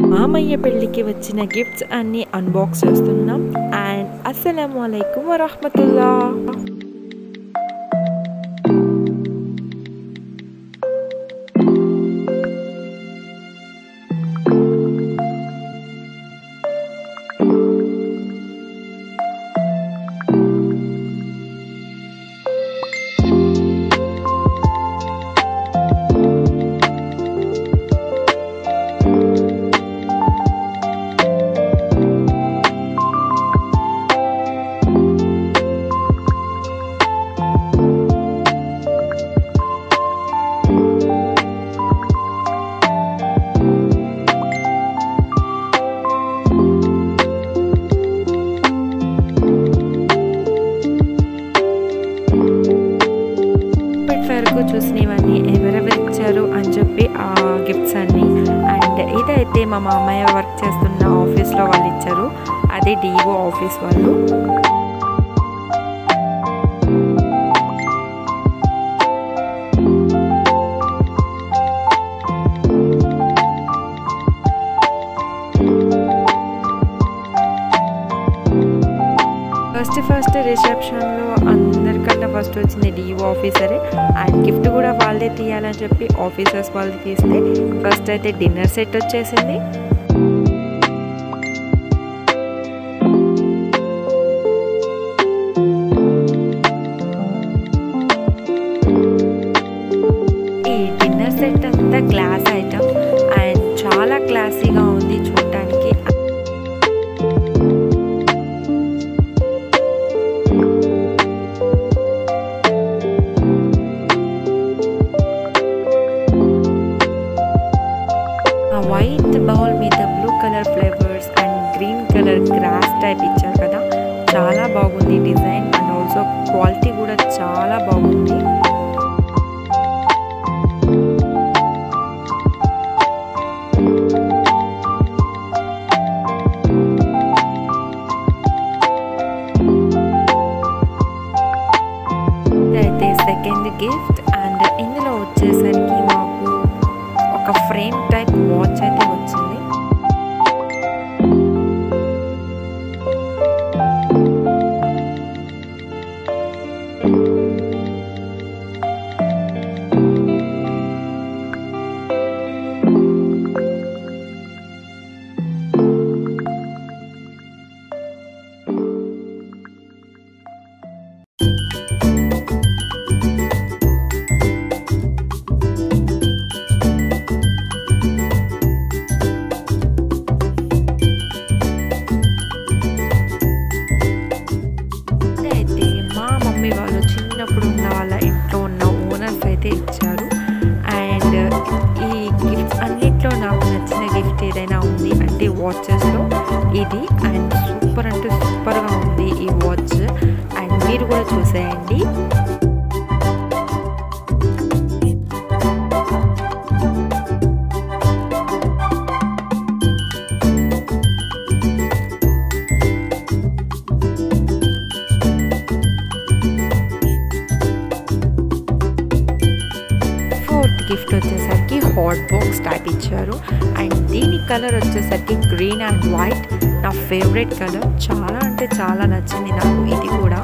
మామయ్య పెళ్ళికి వచ్చిన గిఫ్ట్స్ అన్ని అన్బాక్స్ చేస్తున్నాం అండ్ అస్సలం అయికం వరహమతుల్లా ఇప్పటి వరకు చూసినవన్నీ ఎవరెవరు ఇచ్చారు అని చెప్పి ఆ గిఫ్ట్స్ అన్ని అండ్ ఇదైతే మా మామయ్య వర్క్ చేస్తున్న ఆఫీస్లో వాళ్ళు ఇచ్చారు అది డిఓ ఆఫీస్ వాళ్ళు ఫస్ట్ ఫస్ట్ రిసెప్షన్లో అందరికన్నా ఫస్ట్ వచ్చింది డిఓ ఆఫీసరే అండ్ గిఫ్ట్ కూడా వాళ్ళే తీయాలని చెప్పి ఆఫీసర్స్ వాళ్ళు తీస్తే ఫస్ట్ అయితే డిన్నర్ సెట్ వచ్చేసింది ఈ డిన్నర్ సెట్ అంతా గ్లాస్ ఐటమ్ అండ్ చాలా క్లాసీగా ఉంది చూడటానికి ఆ వైట్ బౌల్ మీద blue colour flavours and green colour grass type ఇచ్చారు కదా చాలా బాగుంది డిజైన్ అండ్ ఆల్సో క్వాలిటీ కూడా చాలా బాగుంది అయితే సెకండ్ గిఫ్ట్ అండ్ ఇందులో వచ్చేసరికి మాకు ఒక ఫ్రేమ్ టైప్ వాచ్ అయితే వచ్చింది అయితే మా మమ్మీ వాళ్ళు చిన్నప్పుడు ఉన్న వాళ్ళ ఇంట్లో ఉన్న ఓనర్స్ అయితే ఇచ్చారు అండ్ ఈ గిఫ్ట్ అన్నిట్లో నాకు నచ్చిన గిఫ్ట్ ఏదైనా ఉంది అంటే వాచెస్లో ఇది అండ్ సూపర్ అంటే సూపర్గా ఉంది ఈ వాచ్ అండ్ మీరు కూడా చూసేయండి ఫోర్త్ గిఫ్ట్ వచ్చేసరికి హాట్ బాక్స్ టైప్ ఇచ్చారు అండ్ దీని కలర్ వచ్చేసరికి గ్రీన్ అండ్ వైట్ నా ఫేవరెట్ కలర్ చాలా అంటే చాలా నచ్చింది నాకు ఇది కూడా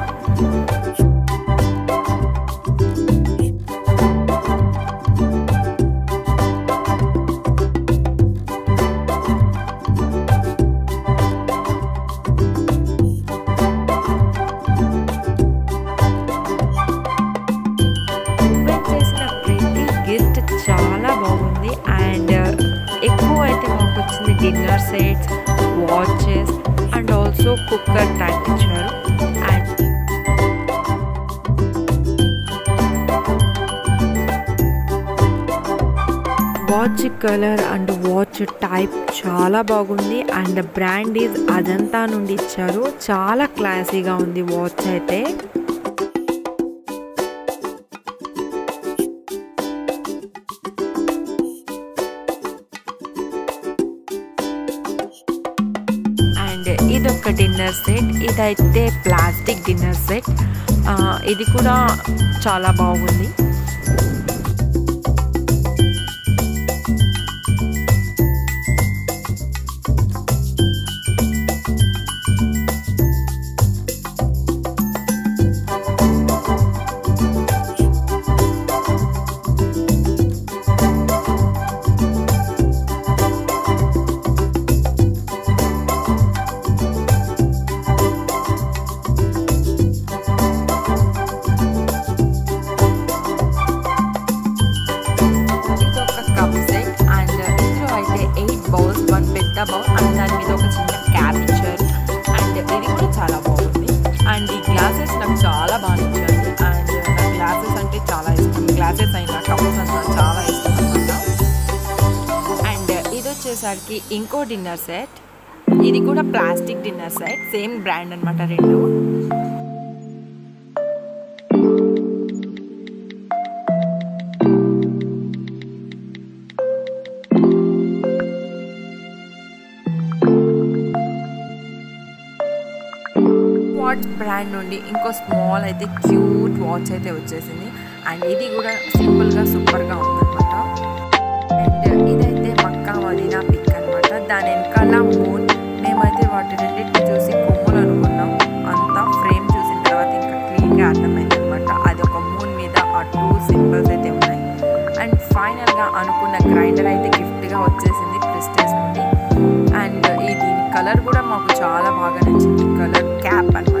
ఓపెన్ చేసిన ప్రతి గిఫ్ట్ చాలా బాగుంది అండ్ ఎక్కువ అయితే మాకు వచ్చింది dinner sets watches and also cooker type ఇచ్చారు and watch colour and watch type చాలా బాగుంది అండ్ బ్రాండ్ ఈజ్ అజంతా నుండి ఇచ్చారు చాలా క్లాసీగా ఉంది వాచ్ అయితే అండ్ ఇదొక డిన్నర్ సెట్ ఇదైతే ప్లాస్టిక్ డిన్నర్ సెట్ ఇది కూడా చాలా బాగుంది వాటర్ బౌల్ అండ్ దాని మీద ఒక చిన్న క్యాప్ ఇచ్చారు అండ్ ఇది కూడా చాలా బాగుంది అండ్ ఈ గ్లాసెస్ నాకు చాలా బాగా నచ్చాయి అండ్ నాకు గ్లాసెస్ అంటే చాలా ఇష్టం గ్లాసెస్ అయినా కప్స్ అన్నా చాలా ఇష్టం అనమాట అండ్ ఇది వచ్చేసరికి ఇంకో డిన్నర్ సెట్ ఇది కూడా plastic dinner set same brand అనమాట రెండు వాచ్ బ్రాండ్ నుండి ఇంకో స్మాల్ అయితే క్యూట్ వాచ్ అయితే వచ్చేసింది అండ్ ఇది కూడా సింపుల్గా సూపర్గా ఉందన్నమాట అండ్ ఇదైతే మక్కా మదీనా పిక్ అనమాట దాని వెనకాల మూన్ మేమైతే వాటి రెండింటిని చూసి కొమ్ములు అనుకున్నాం అంతా ఫ్రేమ్ చూసిన తర్వాత ఇంకా క్లీన్గా అర్థమైంది అనమాట అది ఒక మూన్ మీద ఆ టూ సింబల్స్ అయితే ఉన్నాయి అండ్ ఫైనల్గా అనుకున్న గ్రైండర్ అయితే గిఫ్ట్గా వచ్చేసింది ప్రిస్టేజ్ నుండి అండ్ ఈ దీని కలర్ కూడా మాకు చాలా బాగా నచ్చింది కలర్ క్యాప్ అనమాట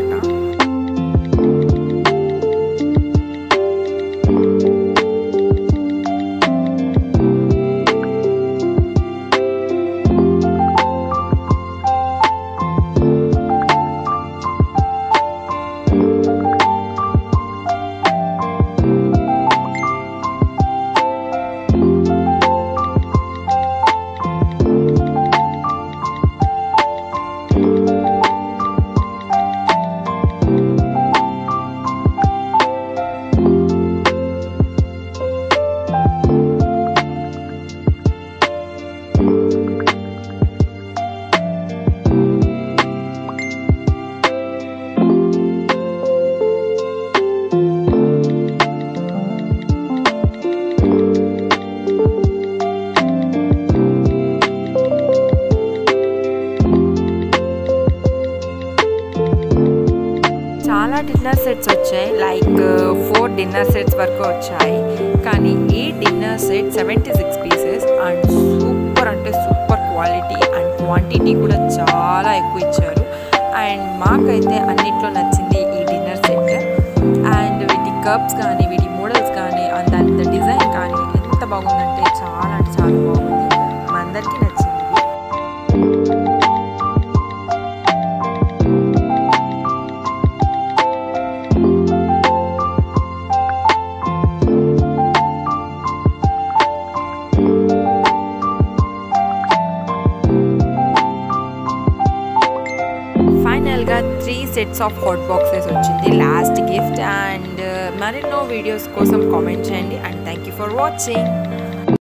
చాలా డిన్నర్ సెట్స్ వచ్చాయి లైక్ ఫోర్ డిన్నర్ సెట్స్ వరకు వచ్చాయి కానీ ఈ dinner set seventy six pieces and super అంటే సూపర్ క్వాలిటీ అండ్ క్వాంటిటీ కూడా చాలా ఎక్కువ ఇచ్చారు అండ్ మాకైతే అన్నిట్లో నచ్చింది ఈ డిన్నర్ సెట్ అండ్ వీటి కప్స్ కానీ వీటి మోడల్స్ కానీ అండ్ దాని డిజైన్ కానీ ఎంత బాగుందంటే చాలా అంటే చాలా బాగుంది మా అందరికీ నచ్చింది ఫైనల్గా three sets of hot boxes వచ్చింది లాస్ట్ గిఫ్ట్ అండ్ మరెన్నో వీడియోస్ కోసం కామెంట్ చేయండి and thank you for watching